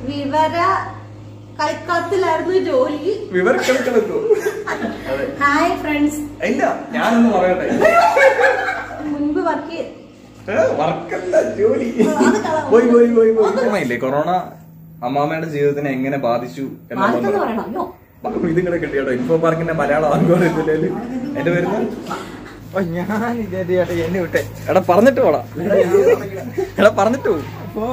വിവര കളിക്കളത്തിലായിരുന്നു ജോലി വിവരക്കെടുക്കെടുക്കൂ അതെ ഹായ് ഫ്രണ്ട്സ് ഇല്ല ഞാനൊന്ന് പറയട്ടെ മുൻപ് വർക്ക് ഏ, വർക്കല്ല ജോലി അത് കള- പോയി പോയി പോയി പോയി ഓർമ്മയില്ലേ കൊറോണ അമ്മാമ്മയുടെ ജീവിതത്തിനെ എങ്ങനെ ബാധിച്ചു ആർക്കെന്ന് എന്നുള്ളത് പറയണം അയ്യോ ഇതും കൂടെ കിട്ടിയോ ഇൻഫോ പാർക്കിന്റെ മലയാളം ആർക്കും എന്റെ പേരുന്ന് ഓ, ഞാൻ ഇതേ എന്നെ വിട്ടെ എടാ പറഞ്ഞിട്ട് പോടാ എടാ പറഞ്ഞിട്ട് പോകും അപ്പോ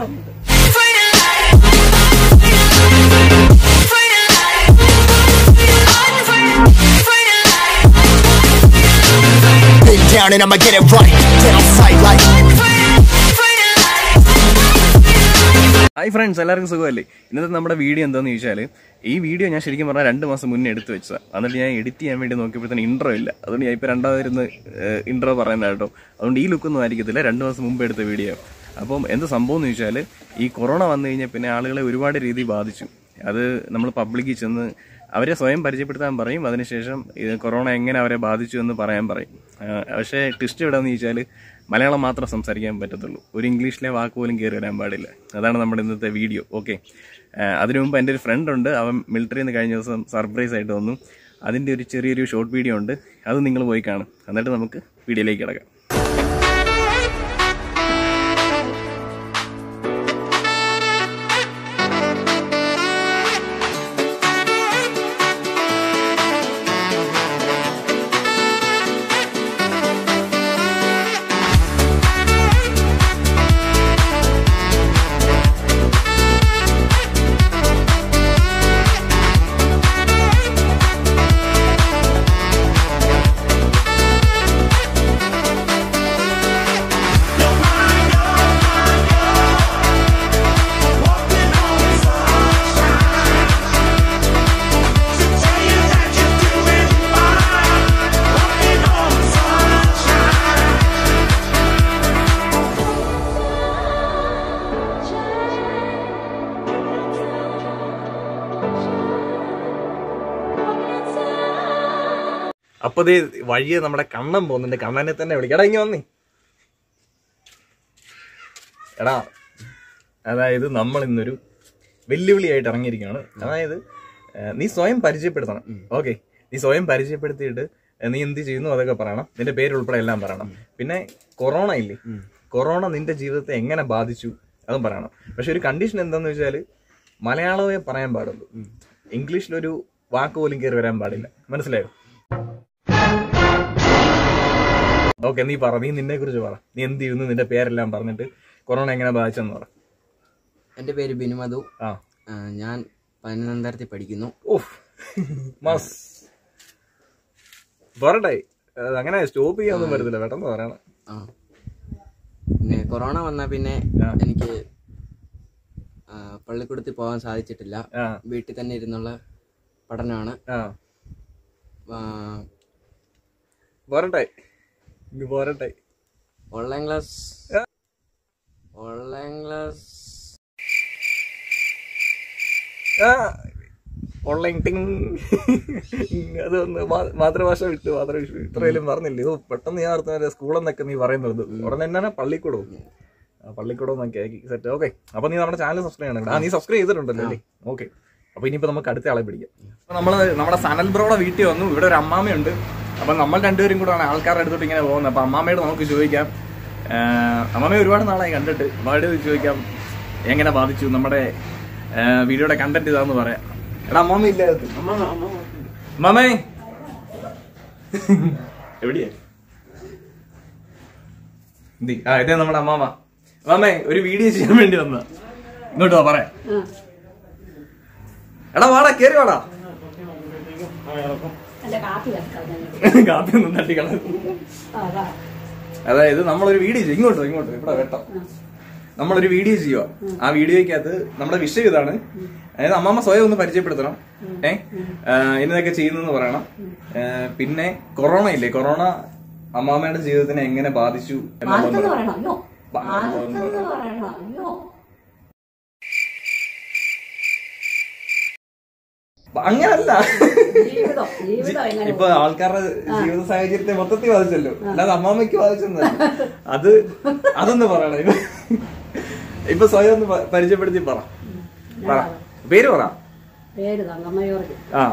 Been down and I'ma get it right. Down sight like. Hi friends എല്ലാവർക്കും സുഖമല്ലേ ഇന്നത്തെ നമ്മുടെ വീഡിയോ എന്താന്ന് ചോദിച്ചാൽ ഈ വീഡിയോ ഞാൻ ശരിക്കും പറഞ്ഞാൽ രണ്ട് മാസം മുന്നേ എടുത്തു വെച്ചതാണ് എന്നിട്ട് ഞാൻ എഡിറ്റ് ചെയ്യാൻ വേണ്ടി നോക്കിയപ്പോഴത്തേന് ഇൻട്രോ ഇല്ല അതുകൊണ്ട് ഞാൻ ഇപ്പോൾ രണ്ടാമതിരുന്ന് ഇൻട്രോ പറയുന്നത് കേട്ടോ അതുകൊണ്ട് ഈ ലുക്കൊന്നും ആയിരിക്കത്തില്ല രണ്ട് മാസം മുമ്പ് എടുത്ത വീഡിയോ അപ്പം എന്ത് സംഭവം എന്ന് ചോദിച്ചാൽ ഈ കൊറോണ വന്നു കഴിഞ്ഞാൽ പിന്നെ ആളുകളെ ഒരുപാട് രീതി ബാധിച്ചു അത് നമ്മൾ പബ്ലിക്കിൽ ചെന്ന് അവരെ സ്വയം പരിചയപ്പെടുത്താൻ പറയും അതിനുശേഷം ഇത് കൊറോണ എങ്ങനെ അവരെ ബാധിച്ചു എന്ന് പറയാൻ പറയും ആ, പക്ഷേ ട്വിസ്റ്റ് എവിടെയെന്ന് ചോദിച്ചാൽ മലയാളം മാത്രം സംസാരിക്കാൻ പറ്റത്തുള്ളൂ ഒരു ഇംഗ്ലീഷിലെ വാക്ക് പോലും കയറി വരാൻ പാടില്ല അതാണ് നമ്മുടെ ഇന്നത്തെ വീഡിയോ ഓക്കെ അതിനു മുമ്പ് എൻ്റെ ഒരു ഫ്രണ്ട് ഉണ്ട് അവൻ മിലിറ്ററിയിൽ നിന്ന് കഴിഞ്ഞ ദിവസം സർപ്രൈസ് ആയിട്ട് വന്നു അതിൻ്റെ ഒരു ചെറിയൊരു ഷോർട്ട് വീഡിയോ ഉണ്ട് അത് നിങ്ങൾ പോയി കാണും എന്നിട്ട് നമുക്ക് വീഡിയോയിലേക്ക് കിടക്കാം അപ്പൊ ദേ വഴിയെ നമ്മുടെ കണ്ണൻ പോകുന്നുണ്ട് കണ്ണനെ തന്നെ വിളിക്കടാ ഇങ്ങ വന്നേ എടാ അതായത് നമ്മൾ ഇന്നൊരു വെല്ലുവിളിയായിട്ട് ഇറങ്ങിയിരിക്കുകയാണ് അതായത് ഏഹ്, നീ സ്വയം പരിചയപ്പെടുത്തണം ഓക്കെ നീ സ്വയം പരിചയപ്പെടുത്തിയിട്ട് ഏഹ്, നീ എന്ത് ചെയ്യുന്നു അതൊക്കെ പറയണം നിന്റെ പേര് ഉൾപ്പെടെ എല്ലാം പറയണം പിന്നെ കൊറോണ ഇല്ലേ കൊറോണ നിന്റെ ജീവിതത്തെ എങ്ങനെ ബാധിച്ചു അതും പറയണം പക്ഷെ ഒരു കണ്ടീഷൻ എന്താന്ന് വെച്ചാൽ മലയാളമേ പറയാൻ പാടുള്ളൂ ഇംഗ്ലീഷിലൊരു വാക്ക് പോലും കയറി വരാൻ പാടില്ല മനസ്സിലായോ ഓക്കെ നീ പറ നീ നിന്നെ കുറിച്ച് പറ നീ എന്ത് ചെയ്യുന്നു നിന്റെ പേരെല്ലാം പറഞ്ഞിട്ട് കൊറോണ എങ്ങനെ ബാധിച്ചെന്ന് പറ എൻ്റെ പേര് ബിനുമധു ആ ആ, ഞാൻ പതിനൊന്നാം തരത്തിൽ പഠിക്കുന്നു ഓഫ് മസ് പറട്ടെ അത് അങ്ങനെ സ്റ്റോപ്പ് ചെയ്യാനൊന്നും പറ്റത്തില്ല പെട്ടെന്ന് പറയണം ആ പിന്നെ കൊറോണ വന്നാൽ പിന്നെ ആ. എനിക്ക് ആ, പള്ളിക്കൂടത്തിൽ പോകാൻ സാധിച്ചിട്ടില്ല ആ വീട്ടിൽ തന്നെ ഇരുന്നുള്ള പഠനമാണ് ആ ആ, പോരട്ടെ ഇത് പോരട്ടെ ഓൺലൈൻ ക്ലാസ് ഓൺലൈൻ ക്ലാസ് ആ ഓൺലൈൻ ടിങ് അതൊന്ന് മാ- മാതൃഭാഷ വിട്ടു മാതൃഭാഷ ഇത്രയും പറഞ്ഞില്ലേ ഓ പെട്ടെന്ന് ഞാൻ ഓർത്ത സ്കൂളെന്നൊക്കെ നീ പറയുന്നത് ഉടനെ തന്നെ പള്ളിക്കൂടവും ആ, പള്ളിക്കൂടം എന്നൊക്കെ ആക്കി സെറ്റ് ഓക്കെ അപ്പൊ നീ നമ്മുടെ ചാനൽ സബ്സ്ക്രൈബ് ചെയ്യണം ആ നീ സബ്സ്ക്രൈബ് ചെയ്തിട്ടുണ്ടല്ലോ അല്ലേ ഓക്കെ അപ്പൊ ഇനിയിപ്പോ നമുക്ക് അടുത്ത ആളെ പിടിക്കാം അപ്പൊ നമ്മള് നമ്മുടെ സനൽ ബ്രോയുടെ വീട്ടിൽ വന്നു ഇവിടെ ഒരു അമ്മാമയുണ്ട് അപ്പൊ നമ്മൾ രണ്ടുപേരും കൂടെയാണ് ആൾക്കാരുടെ അടുത്തോട്ട് ഇങ്ങനെ പോകുന്നത് അപ്പൊ അമ്മാമയോട് നമുക്ക് ചോദിക്കാം ആ, അമ്മാമയെ ഒരുപാട് നാളായി കണ്ടിട്ട് അമ്മയോട് ചോദിക്കാം എങ്ങനെ ബാധിച്ചു നമ്മുടെ ആ, വീഡിയോയുടെ കണ്ടന്റ് ഇതാന്ന് പറയാം എടാ അമ്മാമ ഇല്ല അമ്മാമേ എവിടെയാ എന്തി ആ ഇതേ നമ്മുടെ അമ്മാമ അമ്മാമേ ഒരു വീഡിയോ ചെയ്യാൻ വേണ്ടി വന്ന ഇങ്ങോട്ട് വാ പറയാം എടാ വാടാ കേറി വാടാ എന്റെ കാപ്പി വെക്കാം കാപ്പി ഒന്നും തട്ടിക്കള അതായത് നമ്മളൊരു വീഡിയോ ചെയ്യും ഇങ്ങോട്ടോ ഇങ്ങോട്ടോ ഇവിടെ വെട്ടം നമ്മളൊരു വീഡിയോ ചെയ്യുക ആ വീഡിയോയ്ക്കകത്ത് നമ്മുടെ വിഷയം ഇതാണ് അതായത് അമ്മമ്മ സ്വയം ഒന്ന് പരിചയപ്പെടുത്തണം ഏ എന്നതൊക്കെ ചെയ്യുന്നെന്ന് പറയണം ഏ, പിന്നെ കൊറോണ ഇല്ലേ കൊറോണ അമ്മാമ്മയുടെ ജീവിതത്തിനെ എങ്ങനെ ബാധിച്ചു എന്നുള്ളത് ആർക്കെന്ന് പറയണം. പറയണം അയ്യോ ബ- ആർക്കെന്ന് പറയണം അയ്യോ അങ്ങനല്ല ജീവിതം ജീവിതം എങ്ങനെ ഇപ്പൊ ആൾക്കാരുടെ ജീവിത സാഹചര്യത്തെ മൊത്തത്തിൽ ബാധിച്ചല്ലോ അല്ലാതെ അമ്മാമ്മയ്ക്ക് ബാധിച്ചൊന്നല്ല അത് അതൊന്ന് പറയണം ഇപ്പൊ ഇപ്പൊ സ്വയം ഒന്ന് പ- പരിചയപ്പെടുത്തി പറ പറ പേര് പറ പേര് തങ്കമ്മയോർക്ക് ആ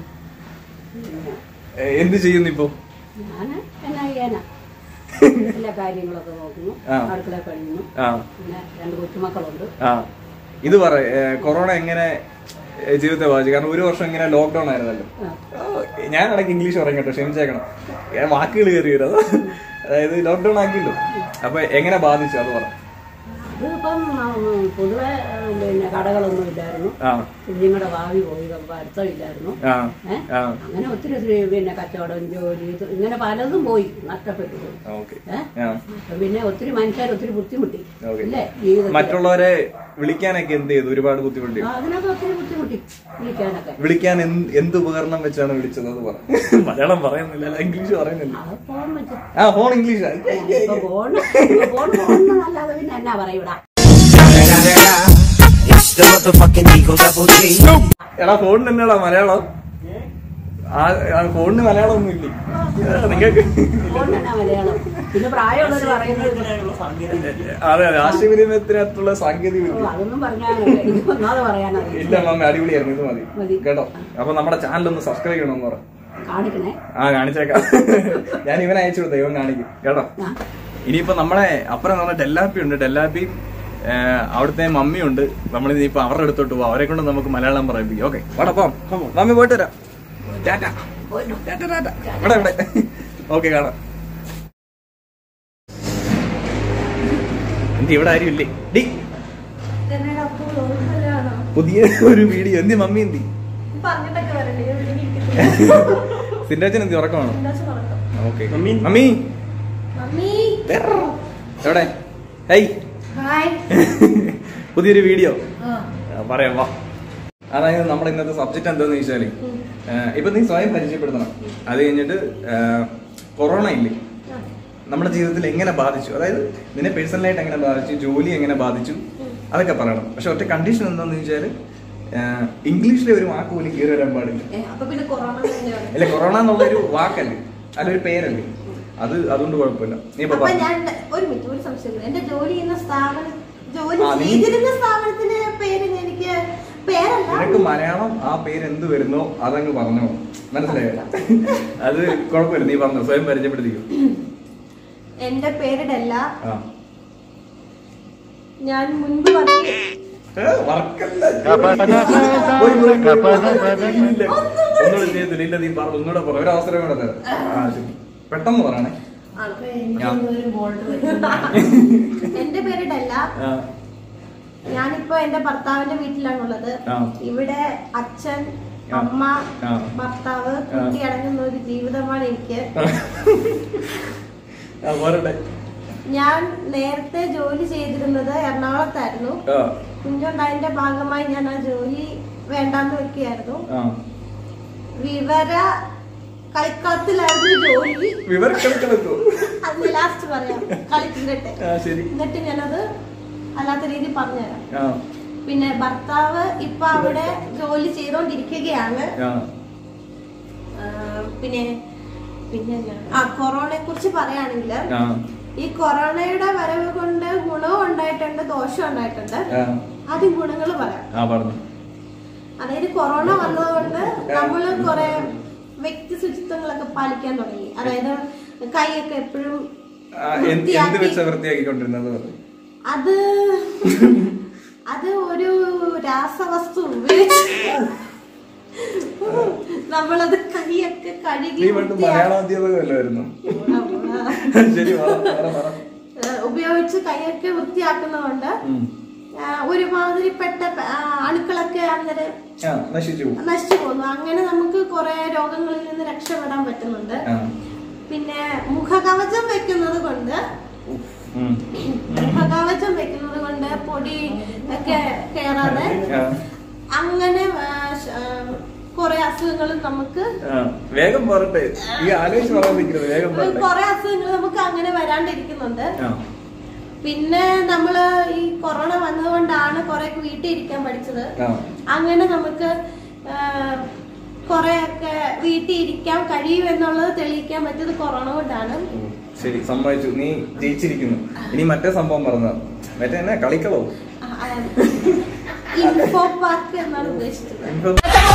ഏ, എന്ത് ചെയ്യുന്നു ഇപ്പോ ഞാൻ എന്നാ ചെയ്യാനാ എല്ലാ കാര്യങ്ങളൊക്കെ നോക്കുന്നു ആ. അടുക്കള കഴിയുന്നു ആ പിന്നെ രണ്ട് കൊച്ചുമക്കളുണ്ട് ആ ഇത് പറ ഏ, കൊറോണ എങ്ങനെ ഏ, ജീവിതത്തെ ബാധിച്ചു കാരണം ഒരു വർഷം ഇങ്ങനെ ലോക്ക്ഡൌൺ ആയിരുന്നല്ലോ ആ. ഓ, ഞാൻ ഇടയ്ക്ക് ഇംഗ്ലീഷ് പറയും കേട്ടോ ക്ഷമിച്ചേക്കണം ഞാൻ വാക്കുകൾ കയറി വരും അത് അതായത് ലോക്ക്ഡൌൺ ആക്കിയല്ലോ അപ്പൊ എങ്ങനെ ബാധിച്ചു അത് പറ അതിപ്പം ഉം, പൊതുവെ ഉം, പിന്നെ കടകളൊന്നും ഇല്ലായിരുന്നു ആ കുഞ്ഞുങ്ങളുടെ ഭാവി പോയി പഠിത്തം ഇല്ലായിരുന്നു ആ ഏ? ആ അങ്ങനെ ഒത്തിരി ഒത്തിരി പിന്നെ കച്ചവടം ജോലി ഇത് ഇങ്ങനെ പലതും പോയി നഷ്ടപ്പെട്ടു പോയി ഓക്കെ ഏ? ആ അപ്പൊ പിന്നെ ഒത്തിരി മനുഷ്യർ ഒത്തിരി ബുദ്ധിമുട്ടി ഓക്കെ ഇല്ലേ ജീവിതത്തിൽ മറ്റുള്ളവരെ വിളിക്കാനൊക്കെ എന്ത് ചെയ്തു ഒരുപാട് ബുദ്ധിമുട്ടി ആ, അതിനൊക്കെ ഒത്തിരി ബുദ്ധിമുട്ടി വിളിക്കാനൊക്കെ വിളിക്കാൻ എന്ത് എന്ത് ഉപകരണം വെച്ചാണ് വിളിച്ചത് അത് പറ മലയാളം പറയുന്നില്ല അല്ല ഇംഗ്ലീഷ് പറയുന്നില്ല അത് ഫോൺ വെച്ച് ആ ഫോൺ ഇംഗ്ലീഷാ ഇപ്പൊ ഫോൺ ഫോൺ ഫോണിനല്ലാതെ പിന്നെ എന്നാ പറയൂടാ It's the motherfucking Eagle Double G. എടാ ഫോണിന് എന്നാടാ മലയാളം ആ ആ, ഫോണിന് മലയാളം ഒന്നും ഇല്ലേ നിങ്ങൾക്ക് ഫോണിനെന്നാ മലയാളം പിന്നെ പ്രായമുള്ളവർ പറയുന്നത് അതെ അതെ ആശയവിനിമയത്തിനകത്തുള്ള സാങ്കേതിക ഓ, വിദ്യ അതൊന്നും പറഞ്ഞാൽ എനിക്ക് ഒന്നാമത് പറയാനറിയില്ല ഇല്ല മമ്മ അടിപൊളിയായിരുന്നു ഇത് മതി മതി. കേട്ടോ അപ്പൊ നമ്മുടെ ചാനൽ ഒന്ന് സബ്സ്ക്രൈബ് ചെയ്യണമെന്ന് പറ കാണിക്കണേ ആ കാണിച്ചേക്കാം ഞാൻ ഇവൻ അയച്ചു കൊടുത്ത ഇവൻ കാണിക്കും കേട്ടോ ആ. ഇനിയിപ്പോ നമ്മളെ അപ്പുറം നമ്മുടെ ഡെല്ലാപ്പി ഉണ്ട് ഡെല്ലാപ്പി അവിടുത്തെ മമ്മിയുണ്ട് നമ്മൾ ഇനിയിപ്പോ അവരുടെ അടുത്തോട്ട് പോകും അവരെ കൊണ്ട് നമുക്ക് മലയാളം പറയിപ്പിക്കും ഓക്കെ വടപ്പം മമ്മി പോയിട്ട് വരാം ടാറ്റ ടാറ്റ ടാറ്റ ഇവിടെ ഇവിടെ ഓക്കെ കാണാം എന്ത് ഇവിടെ ആരും ഇല്ലേ ഡി പുതിയ ഒരു വീഡിയോ എന്തി മമ്മി എന്തി പറഞ്ഞിട്ടൊക്കെ വരണ്ടേ ഞാൻ ഇവിടെ ഇരിക്കുന്നു. സിൻഡാച്ചൻ എന്തി ഉറക്കമാണോ സന്തോഷം ഉറക്കം. ഓക്കെ മമ്മി മമ്മി മമ്മി എവിടെ ഹേയ് ഹായ് പുതിയൊരു വീഡിയോ പറയാം വാ അതായത് നമ്മുടെ ഇന്നത്തെ സബ്ജക്റ്റ് എന്താന്ന് വെച്ചാല് ഏഹ്, ഇപ്പൊ നീ സ്വയം പരിചയപ്പെടുത്തണം അത് കഴിഞ്ഞിട്ട് ഏഹ്, കൊറോണ ഇല്ലേ നമ്മുടെ ജീവിതത്തിൽ എങ്ങനെ ബാധിച്ചു അതായത് നിന്നെ പേഴ്സണലായിട്ട് എങ്ങനെ ബാധിച്ചു ജോലി എങ്ങനെ ബാധിച്ചു അതൊക്കെ പറയണം പക്ഷെ ഒറ്റ കണ്ടീഷൻ എന്താന്ന് വെച്ചാല് ഏഹ്, ഇംഗ്ലീഷിലെ ഒരു വാക്ക് പോലും കീറി വരാൻ പാടില്ല ഏ, അപ്പൊ പിന്നെ കൊറോണ തന്നെയാണ് അല്ലെ കൊറോണ എന്നുള്ള ഒരു വാക്കല്ലേ അല്ല ഒരു പേരല്ലേ അത് അതുകൊണ്ട് കുഴപ്പമില്ല നീ ഇപ്പൊ അപ്പൊ പറഞ്ഞോ. ഞാൻ ഒരു മിനിറ്റ് ഒരു സംശയം എന്റെ ജോലി ചെയ്യുന്ന സ്ഥാപനം ജോലി ആ, നീ- ചെയ്തിരുന്ന സ്ഥാപനത്തിന്റെ പേര് എനിക്ക് പേരല്ല നിനക്ക് മലയാളം ആ പേര് എന്ത് വരുന്നോ അതങ്ങ് പറഞ്ഞോ മനസ്സിലായോ അത് കുഴപ്പമില്ല നീ പറഞ്ഞോ സ്വയം പരിചയപ്പെടുത്തിക്കോ എന്റെ പേര് ഡെല്ല ആ ഞാൻ മുൻപ് വർക്ക് ഏ, വറക്കല്ല. പോയി, പോയി, പോയി, പോയി. ഇല്ല. ഒന്നുകൂടെ ചെയ്യത്തില്ല ഇല്ല നീ പറഞ്ഞു ഒന്നുകൂടെ പറ ഒരു അവസരം കൂടെ തരാം ആ ശരി പെട്ടെന്ന് പറയണേ ഞാൻ- എന്റെ പേര് ഡെല്ല ആ, ഞാനിപ്പോ എന്റെ ഭർത്താവിന്റെ വീട്ടിലാണുള്ളത് ആ. ഇവിടെ അച്ഛൻ ആ. അമ്മ ആ. ഭർത്താവ് കുട്ടി അടങ്ങുന്ന ഒരു ജീവിതമാണ് എനിക്ക് ആ, പോരട്ടെ ഞാൻ നേരത്തെ ജോലി ചെയ്തിരുന്നത് എറണാകുളത്തായിരുന്നു ആ, കുഞ്ഞുണ്ടായതിന്റെ ഭാഗമായി ഞാൻ ആ ജോലി വേണ്ടാന്ന് വെക്കുകയായിരുന്നു ആ. വിവര കളിക്കളത്തിലായിരുന്നു ജോലി വിവരക്കിടക്കിടക്കോ അത് ലാസ്റ്റ് പറയാം കളിക്കിട്ടെ ആ ശരി എന്നിട്ട് ഞാനത് അല്ലാത്ത രീതി പറഞ്ഞുതരാം ആ പിന്നെ ഭർത്താവ് ഇപ്പൊ അവിടെ ജോലി ചെയ്തോണ്ടിരിക്കുകയാണ് ആ ആ, പിന്നെ പിന്നെ ഞാൻ ആ കൊറോണയെ കുറിച്ച് പറയുകയാണെങ്കിൽ ആ ഈ കൊറോണയുടെ വരവ് കൊണ്ട് ഗുണവും ഉണ്ടായിട്ടുണ്ട് ദോഷവും ഉണ്ടായിട്ടുണ്ട് ആ ആദ്യം ഗുണങ്ങൾ പറയാം ആ പറഞ്ഞു അതായത് കൊറോണ വന്നതുകൊണ്ട് നമ്മൾ കുറെ വ്യക്തി ശുചിത്വങ്ങളൊക്കെ പാലിക്കാൻ തുടങ്ങി അതായത് കൈയൊക്കെ എപ്പോഴും ആ, എന്ത് എന്ത് വൃത്തിയാക്കി വെച്ചാ വൃത്തിയാക്കിക്കൊണ്ടിരുന്നത് പറ. അത് അത് ഒരു രാസവസ്തു ഉപയോഗിച്ച് നമ്മളത് കൈയൊക്കെ കഴുകി നീ പണ്ട് വൃത്തിയാക്കി- മലയാളം അധ്യാപകമല്ലായിരുന്നു ശരി പറ പറ പറ ഏഹ് ഉപയോഗിച്ച് കൈയൊക്കെ വൃത്തിയാക്കുന്നതുകൊണ്ട് ഉം. ആ, ഒരുമാതിരിപ്പെട്ട ആ, അണുക്കളൊക്കെ അന്നേരം ആ നശിച്ചു പോകും നശിച്ചു പോകുന്നു അങ്ങനെ നമുക്ക് കുറെ രോഗങ്ങളിൽ നിന്ന് രക്ഷപ്പെടാൻ പറ്റുന്നുണ്ട് ആ പിന്നെ മുഖകവചം വെക്കുന്നത് കൊണ്ട് ഉം. മുഖകവചം വെക്കുന്നത് കൊണ്ട് പൊടി ഒക്കെ കയറാതെ ആ, അങ്ങനെ ആ, ശ- ആ, കുറെ അസുഖങ്ങൾ നമുക്ക് ആ. വേഗം പറട്ടെ ഈ ആലോചിച്ച് പറയാൻ നിൽക്കുന്നത് വേഗം പറട്ടെ കുറെ അസുഖങ്ങൾ നമുക്ക് അങ്ങനെ വരാണ്ടിരിക്കുന്നുണ്ട് ആ പിന്നെ നമ്മള് ഈ കൊറോണ വന്നതുകൊണ്ടാണ് കുറെ വീട്ടിൽ ഇരിക്കാൻ പഠിച്ചത് ആ അങ്ങനെ നമുക്ക് കുറെയൊക്കെ വീട്ടിൽ ഇരിക്കാൻ കഴിയുമെന്നുള്ളത് തെളിയിക്കാൻ പറ്റിയത് കൊറോണ കൊണ്ടാണ് ഉം. ശരി സമ്മതിച്ചു നീ ജയിച്ചിരിക്കുന്നു ഇനി മറ്റേ സംഭവം പറഞ്ഞ മറ്റേ എന്നാ കളിക്കളോ ഇൻഫോ ഇൻഫോ പാർക്ക് എന്നാണ് ഉദ്ദേശിച്ചത് ഇൻഫോ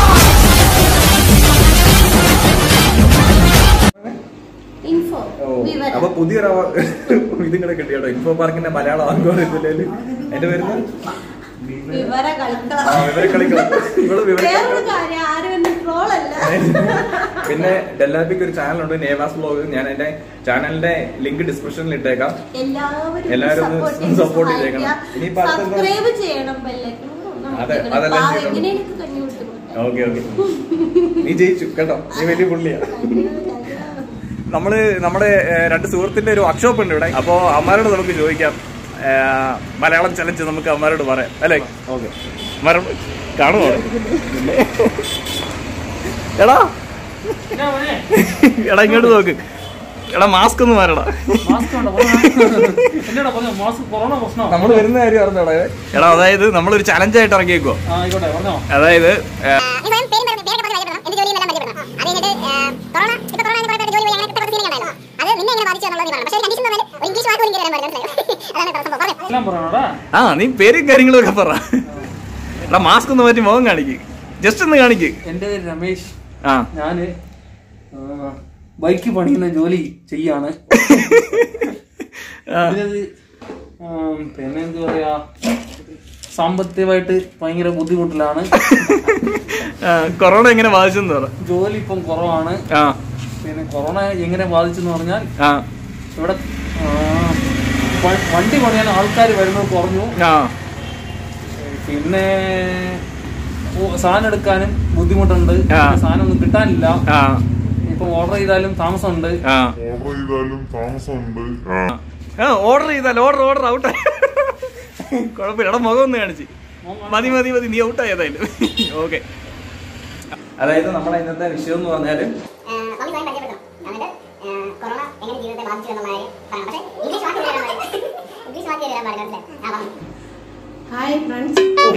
ഇൻഫോ ഓ, വിവരം അപ്പൊ പുതിയൊരു അവ- ഇതും കൂടെ കിട്ടിയോ ഇൻഫോ പാർക്കിന്റെ മലയാളം ആങ്കോറിയത്തില്ലേ എന്റെ പേരുന്ന വിവര കളിക്കളം വിവര കളിക്കണം ഇവള് വിവര വേറൊരു കാര്യം ആരും എന്നെ ട്രോളല്ല പിന്നെ ഡെല്ലാപ്പിക്ക് ഒരു ചാനലുണ്ട് നേവാസ് ബ്ലോഗ് ഞാൻ എന്റെ ചാനലിന്റെ ലിങ്ക് ഡിസ്ക്രിപ്ഷനിൽ ഇട്ടേക്കാം എല്ലാവരും എല്ലാവരും ഒന്ന് support ചെയ്ത് support സഹായിക്കുക. ചെയ്തേക്കണം. ഇനിയിപ്പോ അടുത്തെന്താ? സബ്സ്ക്രൈബ് ചെയ്യണം ബെല്ലൈക്കൺ അതെ, അതെല്ലാം ചെയ്യണം. എങ്ങനെ എനിക്ക് കഞ്ഞി കൊടുത്തു ഓക്കെ ഓക്കെ നീ ജയിച്ചു കേട്ടോ നീ വലിയ പുള്ളിയാ നമ്മള് നമ്മുടെ ഏഹ്, രണ്ട് സുഹൃത്തിന്റെ ഒരു വർക്ക്ഷോപ്പ് ഉണ്ട് ഇവിടെ അപ്പോ അമ്മാരോട് നമുക്ക് ചോദിക്കാം ഏഹ്, മലയാളം ചലഞ്ച് നമുക്ക് അമ്മാരോട് പറയാം അല്ലേ ഓക്കെ അമ്മാരോട് കാണുമോ എടാ എടാ ഇങ്ങോട്ട് നോക്ക് എടാ മാസ്ക് ഒന്ന് മാറടാ എന്നോടാ പറഞ്ഞോ മാസ്ക് കൊറോണ പ്രശ്നമോ നമ്മൾ വരുന്ന കാര്യം അറിഞ്ഞോടാ എടാ അതായത് നമ്മളൊരു ചലഞ്ച് ആയിട്ട് ഇറങ്ങിയേക്കോ ആ ആയിക്കോട്ടെ പറഞ്ഞോ അതായത് ഏഹ്, സ്വയം പേരും പറഞ്ഞു പേരൊക്കെ പറഞ്ഞ് പരിചയപ്പെടണം എന്റെ ജോലി എല്ലാം പരിചയപ്പെടണം അത് കഴിഞ്ഞിട്ട് കൊറോണ ഇപ്പൊ കൊറോണ എന്ന് പറയുന്ന ജോലി പോയി അങ്ങനെ കുറച്ച് സീനിങ് ഉണ്ടായിരുന്നു അത് നിന്നെ എങ്ങനെ ബാധിച്ചു എന്നുള്ളത് നീ പറയണം പക്ഷേ ഒരു കണ്ടീഷൻ പറഞ്ഞാൽ ഒരു ഇംഗ്ലീഷ് വാക്ക് പോലും എനിക്ക് വരാൻ പാടില്ല മനസ്സിലായോ അതാണ് കേട്ടോ സംഭവം പറഞ്ഞോ എല്ലാം പറയണോടാ ആ നീ പേരും കാര്യങ്ങളും ഒക്കെ പറ എടാ മാസ്ക് ഒന്ന് മാറ്റി മുഖം കാണിക്ക് ജസ്റ്റ് ഒന്ന് കാണിക്ക് എന്റെ പേര് രമേശ് ആ ഞാന് ആ, ബൈക്ക് പണിയുന്ന ജോലി ചെയ്യാണ് ആ. ഇതിനത് ആം, പിന്നെ എന്ത് പറയാ സാമ്പത്തികമായിട്ട് ഭയങ്കര ബുദ്ധിമുട്ടിലാണ് ആ, കൊറോണ എങ്ങനെ ബാധിച്ചെന്ന് പറ ജോലി ഇപ്പം കുറവാണ് ആ പിന്നെ കൊറോണ എങ്ങനെ ബാധിച്ചെന്ന് പറഞ്ഞാൽ ആ ഇവിടെ ആ, വ- വണ്ടി പണിയാൻ ആൾക്കാർ വരുന്നത് കുറഞ്ഞു ആ പിന്നെ ഓ- സാധനം എടുക്കാനും ബുദ്ധിമുട്ടുണ്ട് ആ. പിന്നെ സാധനം ഒന്നും കിട്ടാനില്ല ആ ഇപ്പൊ ഓർഡർ ചെയ്താലും താമസമുണ്ട് ആ ഓർഡർ ചെയ്താലും താമസമുണ്ട് ആ ഓർഡർ ചെയ്താൽ ഓർഡർ ഓർഡർ ഔട്ട് കുഴപ്പമില്ല എടാ മുഖം ഒന്ന് കാണിച്ച് മതി മതി മതി നീ ഔട്ടായി ഏതായാലും ഓക്കെ അതായത് നമ്മുടെ ഇന്നത്തെ വിഷയം എന്ന് പറഞ്ഞാല് മമ്മി സ്വയം പരിചയപ്പെടണം എന്നിട്ട് കൊറോണ എങ്ങനെ ജീവിതത്തെ ബാധിച്ചു എന്നുള്ള കാര്യം പറയണം പക്ഷേ ഇംഗ്ലീഷ് വാക്ക് വരാൻ പാടില്ല ഇംഗ്ലീഷ് വാക്ക് വരാൻ പാടില്ല മനസ്സിലായോ ആ പറഞ്ഞു ഹായ് ഫ്രണ്ട്സ്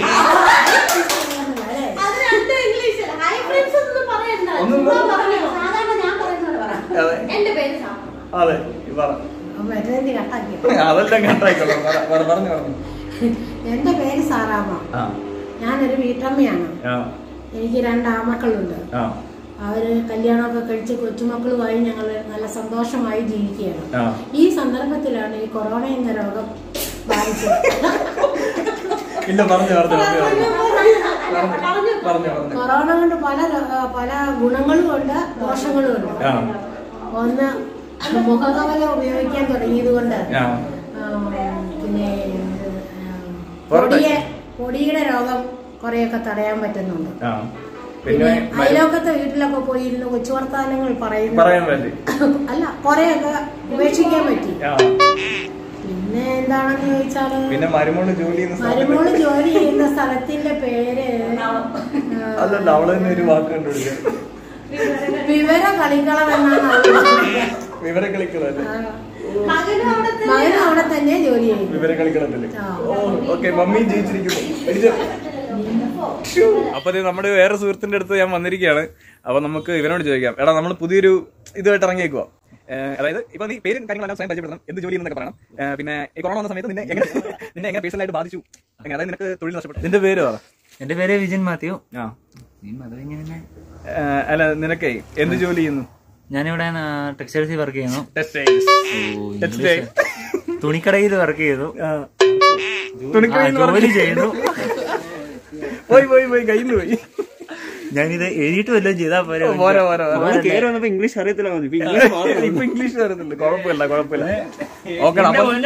അത് രണ്ടും ഇംഗ്ലീഷ് ഹായ് ഫ്രണ്ട്സ് ഒന്നും പറയണ്ട ഒന്നും ചുമ്മാ പറഞ്ഞോ. സാധാരണ ഞാൻ പറയുന്നത് പറ അതെ. എന്റെ പേര് സാമ അതെ പറ വരുന്നത് കട്ടാക്കി അതെല്ലാം കണ്ടായിക്കോളാം പറ- പറ- പറഞ്ഞു പറഞ്ഞു എന്റെ പേര് സാറാമ്മ ആ ഞാനൊരു വീട്ടമ്മയാണ് ആ എനിക്ക് രണ്ട് ആമക്കളുണ്ട് ആ അവര് കല്യാണമൊക്കെ കഴിച്ച് കൊച്ചുമക്കളുമായി ഞങ്ങൾ നല്ല സന്തോഷമായി ജീവിക്കുകയാണ് ആ ഈ സന്ദർഭത്തിലാണ് ഈ കൊറോണ എന്ന രോഗം ബാധിച്ചത് ഇല്ല പറഞ്ഞു പറഞ്ഞു പറഞ്ഞു പറഞ്ഞു പറഞ്ഞു പറഞ്ഞു കൊറോണ കൊണ്ട് പല രോ- പല ഗുണങ്ങളും ഉണ്ട് ദോഷങ്ങളും ഉണ്ട് ആ ഒന്ന് മുഖകവല ഉപയോഗിക്കാൻ തുടങ്ങിയത് കൊണ്ട് ആ പിന്നെ പോരട്ടെ. പൊടിയെ പൊടിയുടെ രോഗം കുറെയൊക്കെ തടയാൻ പറ്റുന്നുണ്ട് ആ പിന്നെ പിന്നെ അയലോക്കത്തെ വീട്ടിലൊക്കെ പോയിരുന്ന് കൊച്ചു വർത്താനങ്ങൾ പറയുന്നു പറയാൻ പറ്റി അല്ല കുറെയൊക്കെ ഉപേക്ഷിക്കാൻ പറ്റി ആ പിന്നെ എന്താണെന്ന് ചോദിച്ചാല് പിന്നെ മരുമോള് ജോലി ചെയ്യുന്ന സ്ഥലത്ത് മരുമോള് ജോലി ചെയ്യുന്ന സ്ഥലത്തിന്റെ പേര് അല്ലല്ല അവള് തന്നെ ഒരു വാക്ക് കണ്ടുപിടിച്ചത് വിവര കളിക്കളം എന്നാണ് അവള് പറഞ്ഞത്. വിവര കളിക്കളല്ലേ ആ. മകനും അവിടെ തന്നെ മകൻ അവിടെ തന്നെ ജോലി ചെയ്യുന്നു വിവര കളിക്കളത്തില് ആ. ഓ ഓക്കെ മമ്മിയും ജയിച്ചിരിക്കുന്നു എഴുതിയോ? ശ്ശോ. അപ്പൊ ദേ നമ്മുടെ വേറെ സുഹൃത്തിന്റെ അടുത്ത് ഞാൻ വന്നിരിക്കുകയാണ് അപ്പൊ നമുക്ക് ഇവനോട് ചോദിക്കാം എടാ നമ്മൾ പുതിയൊരു ഇതുമായിട്ട് ഇറങ്ങിയേക്കുവാ ഏഹ് അതായത് ഇപ്പൊ നീ പേരും കാര്യങ്ങളെല്ലാം സ്വയം പരിചയപ്പെടണം എന്ത് ജോലി എന്നൊക്കെ പറയണം ഏഹ് പിന്നെ ഈ കൊറോണ വന്ന സമയത്ത് നിന്നെ എങ്ങനെ നിന്നെ എങ്ങനെ പേഴ്സണലായിട്ട് ബാധിച്ചു എങ്ങനെ അതായത് നിനക്ക് തൊഴിൽ നഷ്ടപ്പെട്ടു നിന്റെ പേര് പറ എന്റെ പേര് വിജിൻ മാത്യു ആ അത് കഴിഞ്ഞ് പിന്നെ ഏഹ് അല്ല നിനക്കേ എന്ത് ജോലി ചെയ്യുന്നു ഞാനിവിടെ ടെക്സ്റ്റൈൽസിൽ വർക്ക് ചെയ്യുന്നു ടെക്സ്റ്റൈൽസ് ടെക്സ്റ്റൈൽ തുണിക്കടയിൽ വർക്ക് ചെയ്തു തുണിക്കടയിൽ ആ, ജോലി ചെയ്യുന്നു പോയി പോയി പോയി കയ്യിൽ നിന്ന് പോയി ഞാനിത് എഴുതിയിട്ട് വല്ലതും ചെയ്താൽ പോരെ പോരാ പോരാ പോരാ കേറി വന്നപ്പോ ഇംഗ്ലീഷ് അറിയത്തില്ല മതി ഇപ്പൊ ഇംഗ്ലീഷ് വരുന്നുണ്ട് കുഴപ്പമില്ല കുഴപ്പമില്ല ഓക്കെ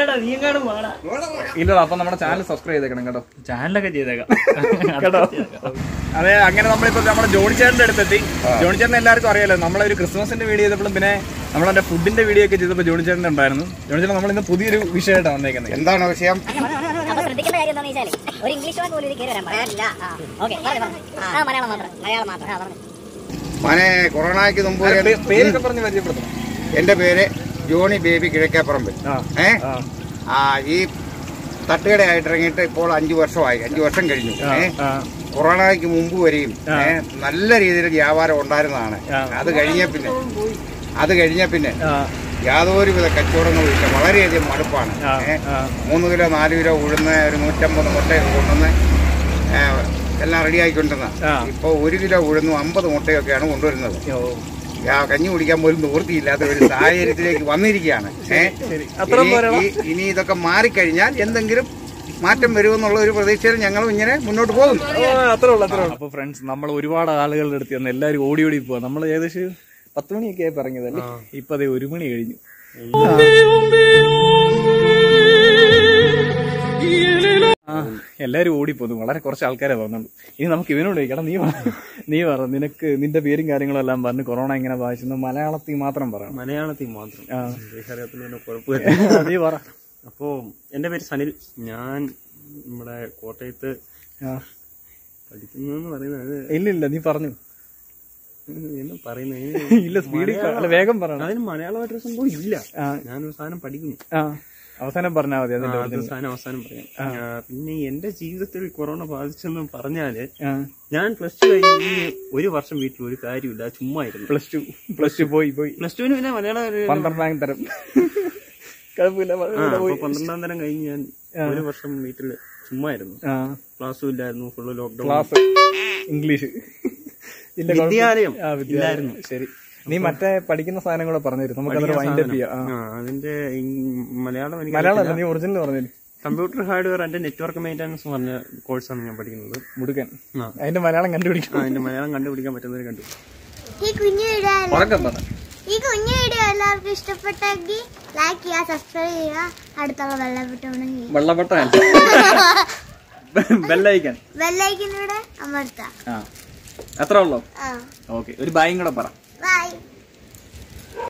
ഇല്ല അപ്പൊ നമ്മുടെ ചാനൽ സബ്സ്ക്രൈബ് ചെയ്തേക്കണം കേട്ടോ ചാനലൊക്കെ ചെയ്തേക്കാം കേട്ടോ അതെ അങ്ങനെ നമ്മളിപ്പോ നമ്മുടെ ജോണി ചേട്ടന്റെ അടുത്തെത്തി ജോണി ചേട്ടൻ എല്ലാവർക്കും അറിയാലോ നമ്മളൊരു ക്രിസ്മസിന്റെ വീഡിയോ ചെയ്തപ്പോഴും പിന്നെ നമ്മളെന്റെ ഫുഡിന്റെ വീഡിയോ ഒക്കെ ചെയ്തപ്പോൾ ജോണി ചേട്ടൻ ഉണ്ടായിരുന്നു ജോണി ചേട്ടൻ നമ്മൾ ഇന്ന് പുതിയൊരു വിഷയമായിട്ടാണ് വന്നേക്കുന്നത് എന്താണ് വിഷയം അപ്പൊ ശ്രദ്ധിക്കേണ്ട കാര്യം എന്താണെന്ന് വെച്ചാൽ ഒരു ഇംഗ്ലീഷ് വാക്ക് പോലും ഇത് കയറി വരാൻ പാടില്ല ഓക്കെ ആ മലയാളം മാത്രം മലയാളം മാത്രം ആ പറഞ്ഞു മനെ കൊറോണയ്ക്ക് മുമ്പ് ആ, പേ- പേരൊക്കെ പറഞ്ഞ് പരിചയപ്പെടുത്തണം എന്റെ പേര് ജോണി ബേബി കിഴക്കേപ്പറമ്പ് ആ. ഏ ആ. ആ ഈ തട്ടുകടയായിട്ട് ഇറങ്ങിയിട്ട് ഇപ്പോൾ അഞ്ചു വർഷമായി അഞ്ചു വർഷം കഴിഞ്ഞു ആ, ഏ ആ. കൊറോണയ്ക്ക് മുമ്പ് വരെയും ആ. ഏ നല്ല രീതിയിൽ വ്യാപാരം ഉണ്ടായിരുന്നതാണ് ആ. അത് കഴിഞ്ഞ പിന്നെ അത് കഴിഞ്ഞ പിന്നെ ആ, യാതൊരുവിധ കച്ചവടങ്ങളും ഇല്ല വളരെയധികം മടുപ്പാണ് ആ, ഏ ആ. മൂന്ന് കിലോ നാല് കിലോ ഉഴുന്ന് ഒരു നൂറ്റമ്പത് മുട്ടയൊക്കെ കൊണ്ടുവന്ന് ഏ, എല്ലാം റെഡി ആയിക്കൊണ്ടിരുന്ന ആ. ഇപ്പൊ ഒരു കിലോ ഉഴുന്നും അമ്പത് മുട്ടയൊക്കെയാണ് കൊണ്ടുവരുന്നത് ആ കഞ്ഞി കുടിക്കാൻ പോലും നിവൃത്തിയില്ലാത്ത ഒരു സാഹചര്യത്തിലേക്ക് വന്നിരിക്കുകയാണ് ഏ? ശരി. അത്രയും ഇനി- പോരെടാ. ഈ- ഇനി ഇതൊക്കെ മാറിക്കഴിഞ്ഞാൽ എന്തെങ്കിലും മാറ്റം വരുമെന്നുള്ള ഒരു പ്രതീക്ഷയിൽ ഞങ്ങളും ഇങ്ങനെ മുന്നോട്ട് പോകുന്നു അത്രേ ഉള്ളൂ അത്രേ ഉള്ളൂ അപ്പൊ ഫ്രണ്ട്സ് നമ്മൾ ഒരുപാട് ആളുകളുടെ അടുത്ത് ചെന്ന് എല്ലാവരും ഓടി ഓടി പോവാ നമ്മൾ ഏകദേശം പത്ത് മണിയൊക്കെ ആയി പറഞ്ഞതല്ലേ ഇപ്പൊ അതെ ഒരു മണി കഴിഞ്ഞു ആ എല്ലാരും ഓടിപ്പോന്നു വളരെ കുറച്ച് ആൾക്കാരെ പറഞ്ഞുള്ളൂ ഇനി നമുക്ക് ഇവനോട് ചോദിക്കണം നീ പറ നീ പറ നിനക്ക് നിന്റെ പേരും കാര്യങ്ങളും എല്ലാം പറഞ്ഞ് കൊറോണ എങ്ങനെ ബാധിച്ചെന്ന് മലയാളത്തിൽ മാത്രം പറയണം മലയാളത്തിൽ മാത്രം ആ. ഇംഗ്ലീഷ് അറിയാത്തതിന് കുഴപ്പമില്ല നീ പറ അപ്പോ എന്റെ പേര് സനിൽ ഞാൻ നമ്മുടെ കോട്ടയത്ത് ആ. പഠിക്കുന്നു പറയുന്നത് ഇല്ല ഇല്ല നീ പറഞ്ഞു എന്ന് പറയുന്നത് ഇല്ല സ്പീഡിൽ അല്ല വേഗം പറയണം അതിന് മലയാളമായിട്ടൊരു സംഭവം ഇല്ല ആ. ഞാനൊരു സാധനം പഠിക്കുന്നു ആ അവസാനം പറഞ്ഞാൽ മതി ആ, അതിന്റെ അത് original. സാധനം അവസാനം പറയാം ആ, പിന്നെ എന്റെ ജീവിതത്തിൽ കൊറോണ ബാധിച്ചെന്ന് പറഞ്ഞാല് ആ ഞാൻ പ്ലസ് ടു കഴിഞ്ഞ് ഒരു വർഷം വീട്ടിൽ ഒരു കാര്യമില്ല ചുമ്മാ ഇരുന്നു പ്ലസ് ടു പ്ലസ് ടു പോയി പോയി പ്ലസ് ടുവിന് പിന്നെ മലയാളം ഒരു- പന്ത്രണ്ടാം തരം കുഴപ്പമില്ല ആ, പന്ത്രണ്ടാം അപ്പൊ പോയി. പന്ത്രണ്ടാം തരം കഴിഞ്ഞ് ഞാൻ ഒരു വർഷം വീട്ടിൽ ചുമ്മാ ഇരുന്നു ആ ക്ലാസ്സും ഇല്ലായിരുന്നു ഫുള്ള് ലോക്ക്ഡൌൺ ക്ലാസ് ഇംഗ്ലീഷ് ഇല്ല കുഴപ്പമില്ല. വിദ്യാലയം ആ, വിദ്യാലയം ശരി നീ മറ്റേ പഠിക്കുന്ന സാധനം കൂടെ പറഞ്ഞു തരും നമുക്ക് അതൊരു വൈൻഡ് അപ്പ് ചെയ്യാം ആ. ആ, അതിന്റെ ഇങ് മലയാളം എനിക്ക് മലയാളം അല്ല നീ ഒറിജിനൽ പറഞ്ഞു തരും computer hardware and network maintenance പറഞ്ഞ കോഴ്സാണ് ഞാൻ പഠിക്കുന്നത് മുടുക്കൻ ആ. അതിന്റെ മലയാളം കണ്ടുപിടിക്കണം ആ, അതിന്റെ മലയാളം കണ്ടുപിടിക്കാൻ പറ്റുന്നത് കണ്ടു ഈ കുഞ്ഞു വീഡിയോ ഉറക്കം പറ ഈ കുഞ്ഞു വീഡിയോ എല്ലാവർക്കും ഇഷ്ടപ്പെട്ടെങ്കിൽ ലൈക്ക് ചെയ്യുക സബ്സ്ക്രൈബ് ചെയ്യുക അടുത്തുള്ള വെള്ളപ്പെട്ടവണെങ്കിൽ വെള്ളപ്പെട്ട ബെല്ലൈക്കൻ ബെല്ലൈക്കിലൂടെ അമർത്താം ആ അത്ര ഉള്ളോ ആ ഓക്കെ ഒരു ബായും കൂടെ പറ ബൈ